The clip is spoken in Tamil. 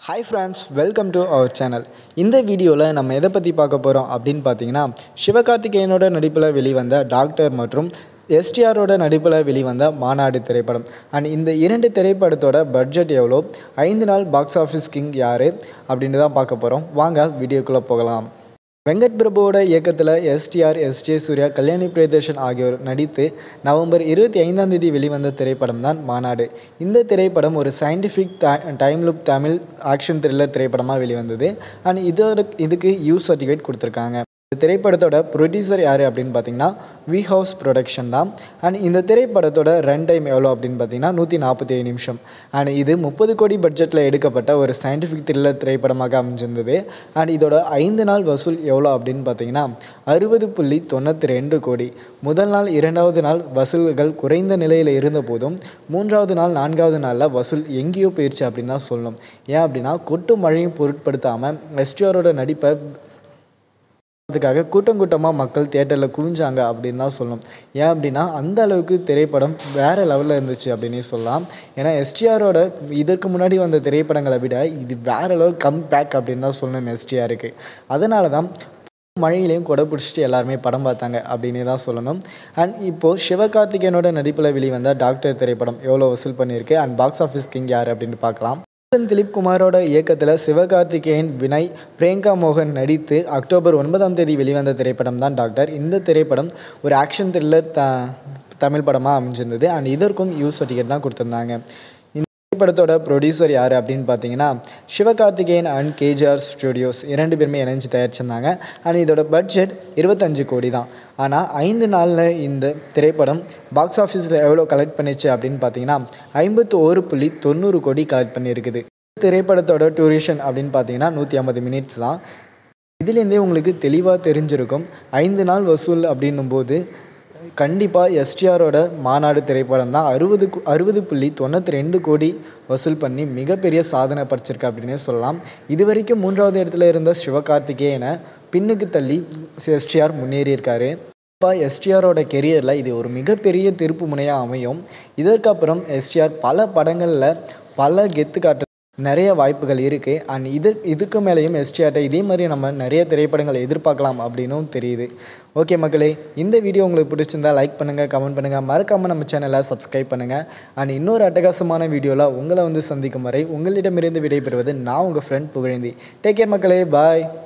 hi friends welcome to our channel இந்த வீடியோவில் நம்ம எதை பற்றி பார்க்க போகிறோம் அப்படின்னு பார்த்தீங்கன்னா சிவகார்த்திகேயனோட நடிப்பில் வெளிவந்த டாக்டர் மற்றும் எஸ்டிஆரோட நடிப்பில் வெளிவந்த மாநாடு திரைப்படம் அண்ட் இந்த இரண்டு திரைப்படத்தோட பட்ஜெட் எவ்வளோ ஐந்து நாள் பாக்ஸ் ஆஃபீஸ் கிங் யார் அப்படின்னு தான் பார்க்க போகிறோம் வாங்க வீடியோக்குள்ளே போகலாம் வெங்கட் பிரபுவோட இயக்கத்தில் எஸ்டிஆர் எஸ்ஜே சூர்யா கல்யாணி பிரியதர்ஷன் ஆகியோர் நடித்து நவம்பர் இருபத்தி ஐந்தாம் தேதி வெளிவந்த திரைப்படம் தான் மாநாடு இந்த திரைப்படம் ஒரு scientific time loop Tamil action thriller திரைப்படமாக வெளிவந்தது அண்ட் இதோட இதுக்கு யூ சர்டிஃபிகேட் கொடுத்துருக்காங்க இந்த திரைப்படத்தோட ப்ரொடியூசர் யார் அப்படின்னு பார்த்தீங்கன்னா வி ஹவுஸ் ப்ரொடக்ஷன் தான் அண்ட் இந்த திரைப்படத்தோட ரன் டைம் எவ்வளோ அப்படின்னு பார்த்தீங்கன்னா நூற்றி நாற்பத்தி ஏழு நிமிஷம் அண்ட் இது முப்பது கோடி பட்ஜெட்டில் எடுக்கப்பட்ட ஒரு சயின்டிஃபிக் த்ரில்லர் திரைப்படமாக அமைஞ்சிருந்தது அண்ட் இதோட ஐந்து நாள் வசூல் எவ்வளோ அப்படின்னு பார்த்தீங்கன்னா அறுபது புள்ளி தொண்ணூற்றி ரெண்டு கோடி முதல் நாள் இரண்டாவது நாள் வசூல்கள் குறைந்த நிலையில் இருந்த போதும் மூன்றாவது நாள் நான்காவது நாளில் வசூல் எங்கேயோ போயிடுச்சு அப்படின்னு தான் சொல்லணும் ஏன் அப்படின்னா கொட்டு மழையும் பொருட்படுத்தாமல் எஸ்டிஆரோட நடிப்பை அதுக்காக கூட்டம் கூட்டமாக மக்கள் தியேட்டரில் குவிஞ்சாங்க அப்படின்னு தான் சொல்லணும் ஏன் அப்படின்னா அந்த அளவுக்கு திரைப்படம் வேறு லெவலில் இருந்துச்சு அப்படின்னே சொல்லலாம் ஏன்னா எஸ்டிஆரோட இதற்கு முன்னாடி வந்த திரைப்படங்களை விட இது வேறு லெவல் கம் பேக் அப்படின்னு தான் சொல்லணும் எஸ்டிஆருக்கு அதனால தான் மழையிலையும் கொடை பிடிச்சிட்டு எல்லாருமே படம் பார்த்தாங்க அப்படின்னே தான் சொல்லணும் அண்ட் இப்போது சிவகார்த்திகேயனோட நடிப்பில் வெளிவந்த டாக்டர் திரைப்படம் எவ்வளோ வசூல் பண்ணியிருக்கு அண்ட் பாக்ஸ் ஆஃபீஸ் கிங் யார் அப்படின்னு பார்க்கலாம் திலீப் குமாரோட இயக்கத்தில் சிவகார்த்திகேயன் வினய் பிரியங்கா மோகன் நடித்து அக்டோபர் ஒன்பதாம் தேதி வெளிவந்த திரைப்படம் தான் டாக்டர் இந்த திரைப்படம் ஒரு ஆக்ஷன் த்ரில்லர் த தமிழ் படமாக அமைஞ்சிருந்தது அண்ட் இதற்கும் யூ சர்டிஃபிகேட் தான் கொடுத்துருந்தாங்க இந்த திரைப்படத்தோட ப்ரொடியூசர் யார் அப்படின்னு பார்த்தீங்கன்னா சிவகார்த்திகேயன் அண்ட் கேஜிஆர் ஸ்டுடியோஸ் இரண்டு பேருமே இணைஞ்சு தயாரிச்சிருந்தாங்க அண்ட் இதோட பட்ஜெட் இருபத்தஞ்சு கோடி தான் ஆனால் ஐந்து நாளில் இந்த திரைப்படம் பாக்ஸ் ஆஃபீஸில் எவ்வளோ கலெக்ட் பண்ணிச்சு அப்படின்னு பார்த்தீங்கன்னா ஐம்பத்து ஒரு புள்ளி தொண்ணூறு கோடி கலெக்ட் பண்ணியிருக்குது திரைப்படத்தோட டூரேஷன் அப்படின்னு பார்த்தீங்கன்னா நூற்றி ஐம்பது மினிட்ஸ் தான் இதுலேருந்தே உங்களுக்கு தெளிவாக தெரிஞ்சிருக்கும் ஐந்து நாள் வசூல் அப்படின்னும் போது கண்டிப்பாக எஸ்டிஆரோட மாநாடு திரைப்படம் தான் அறுபது அறுபது புள்ளி தொண்ணூற்றி ரெண்டு கோடி வசூல் பண்ணி மிகப்பெரிய சாதனை படைச்சிருக்கு அப்படின்னே சொல்லலாம் இது வரைக்கும் மூன்றாவது இடத்துல இருந்த சிவகார்த்திகேயனை பின்னுக்கு தள்ளி எஸ்டிஆர் முன்னேறியிருக்காரு இப்போ எஸ்டிஆரோட கெரியரில் இது ஒரு மிகப்பெரிய திருப்பு முனையாக அமையும் இதற்கப்புறம் எஸ்டிஆர் பல படங்களில் பல கெத்து காட்ட நிறைய வாய்ப்புகள் இருக்குது அண்ட் இது இதுக்கு மேலேயும் எஸ்டிஆர்ட்ட இதே மாதிரி நம்ம நிறைய திரைப்படங்களை எதிர்பார்க்கலாம் அப்படின்னும் தெரியுது ஓகே மக்களே இந்த வீடியோ உங்களுக்கு பிடிச்சிருந்தா லைக் பண்ணுங்கள் கமெண்ட் பண்ணுங்கள் மறக்காமல் நம்ம சேனலை சப்ஸ்கிரைப் பண்ணுங்கள் அண்ட் இன்னொரு அட்டகாசமான வீடியோவில் உங்களை வந்து சந்திக்கும் வரை உங்களிடமிருந்து விடைபெறுவது நான் உங்கள் ஃப்ரெண்ட் புகழேந்தி டேக் கேர் மக்களே பாய்